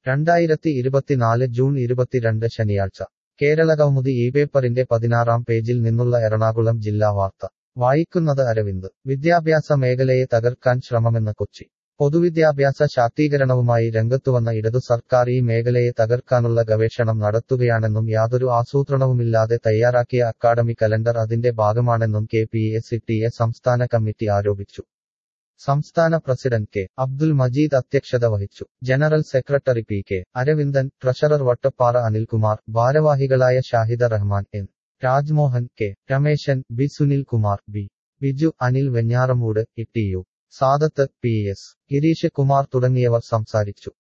രണ്ടായിരത്തി ഇരുപത്തിനാല് ജൂൺ ഇരുപത്തിരണ്ട് ശനിയാഴ്ച കേരള കൗമുദി ഈ പേപ്പറിന്റെ പതിനാറാം പേജിൽ നിന്നുള്ള എറണാകുളം ജില്ലാ വാർത്ത വായിക്കുന്നത് അരവിന്ദ് വിദ്യാഭ്യാസ മേഖലയെ തകർക്കാൻ ശ്രമമെന്ന് കൊച്ചി പൊതുവിദ്യാഭ്യാസ ശാക്തീകരണവുമായി രംഗത്തുവന്ന ഇടതു സർക്കാർ ഈ മേഖലയെ തകർക്കാനുള്ള ഗവേഷണം നടത്തുകയാണെന്നും യാതൊരു ആസൂത്രണവുമില്ലാതെ തയ്യാറാക്കിയ അക്കാഡമി കലണ്ടർ അതിന്റെ ഭാഗമാണെന്നും K P S C T A സംസ്ഥാന കമ്മിറ്റി ആരോപിച്ചു സംസ്ഥാന പ്രസിഡന്റ് കെ അബ്ദുൽ മജീദ് അധ്യക്ഷത വഹിച്ചു general secretary P K Aravindan treasurer Vattappara Anilkumar ഭാരവാഹികളായ Shahida Rahman N Rajmohan K Rameshan B Sunil Kumar B Biju Anil Venjaramoodu E T U Sadath P S Gireesh Kumar തുടങ്ങിയവർ സംസാരിച്ചു